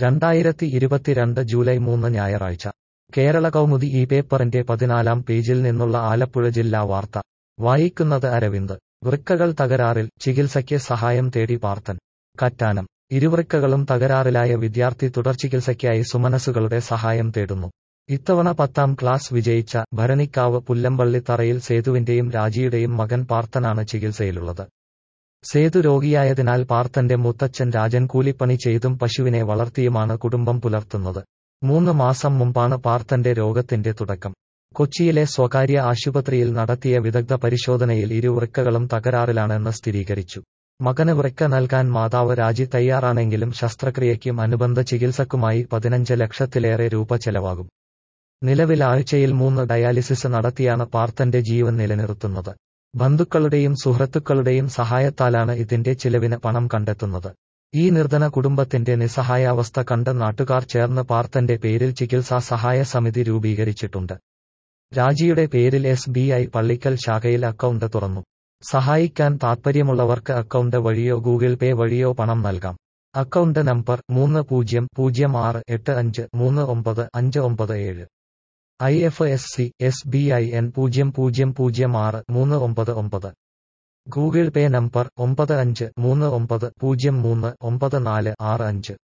രണ്ടായിരത്തി ഇരുപത്തിരണ്ട് ജൂലൈ മൂന്ന് ഞായറാഴ്ച കേരള കൗമുദി ഈ പേപ്പറിന്റെ പതിനാലാം പേജിൽ നിന്നുള്ള ആലപ്പുഴ ജില്ലാ വാർത്ത വായിക്കുന്നത് അരവിന്ദ് വൃക്കകൾ തകരാറിൽ ചികിത്സയ്ക്ക് സഹായം തേടി പാർത്തൻ കറ്റാനം ഇരുവൃക്കകളും തകരാറിലായ വിദ്യാർത്ഥി തുടർചികിത്സയ്ക്കായി സുമനസുകളുടെ സഹായം തേടുന്നു ഇത്തവണ പത്താം ക്ലാസ് വിജയിച്ച ഭരണിക്കാവ് പുല്ലമ്പള്ളി തറയിൽ സേതുവിന്റെയും രാജിയുടെയും മകൻ പാർത്തനാണ് ചികിത്സയിലുള്ളത് സേതു രോഗിയായതിനാൽ പാർത്തന്റെ മുത്തച്ഛൻ രാജൻ കൂലിപ്പണി ചെയ്തും പശുവിനെ വളർത്തിയുമാണ് കുടുംബം പുലർത്തുന്നത് മൂന്ന് മാസം മുമ്പാണ് പാർത്തന്റെ രോഗത്തിന്റെ തുടക്കം കൊച്ചിയിലെ സ്വകാര്യ ആശുപത്രിയിൽ നടത്തിയ വിദഗ്ധ പരിശോധനയിൽ ഇരുവൃക്കകളും തകരാറിലാണെന്ന് സ്ഥിരീകരിച്ചു മകന് വൃക്ക നൽകാൻ മാതാവ് രാജി തയ്യാറാണെങ്കിലും ശസ്ത്രക്രിയയ്ക്കും അനുബന്ധ ചികിത്സക്കുമായി പതിനഞ്ച് ലക്ഷത്തിലേറെ രൂപ ചെലവാകും നിലവിൽ ആഴ്ചയിൽ മൂന്ന് ഡയാലിസിസ് നടത്തിയാണ് പാർത്തന്റെ ജീവൻ നിലനിർത്തുന്നത് ബന്ധുക്കളുടെയും സുഹൃത്തുക്കളുടെയും സഹായത്താലാണ് ഇതിന്റെ ചിലവിന് പണം കണ്ടെത്തുന്നത് ഈ നിർധന കുടുംബത്തിന്റെ നിസ്സഹായാവസ്ഥ കണ്ട് നാട്ടുകാർ ചേർന്ന് പാർത്തന്റെ പേരിൽ ചികിത്സാ സഹായ സമിതി രൂപീകരിച്ചിട്ടുണ്ട് രാജിയുടെ പേരിൽ എസ് ബി ഐ പള്ളിക്കൽ ശാഖയിൽ അക്കൗണ്ട് തുറന്നു സഹായിക്കാൻ താൽപ്പര്യമുള്ളവർക്ക് അക്കൗണ്ട് വഴിയോ ഗൂഗിൾ പേ വഴിയോ പണം നൽകാം അക്കൗണ്ട് നമ്പർ മൂന്ന് പൂജ്യം പൂജ്യം ആറ് എട്ട് അഞ്ച് മൂന്ന് ഒമ്പത് അഞ്ച് ഒമ്പത് ഏഴ് I F S C S B I N പൂജ്യം പൂജ്യം പൂജ്യം ആറ് മൂന്ന് ഒമ്പത് ഒമ്പത് ഗൂഗിൾ പേ നമ്പർ ഒമ്പത് അഞ്ച് മൂന്ന് ഒമ്പത് പൂജ്യം മൂന്ന് ഒമ്പത് നാല് ആറ് അഞ്ച്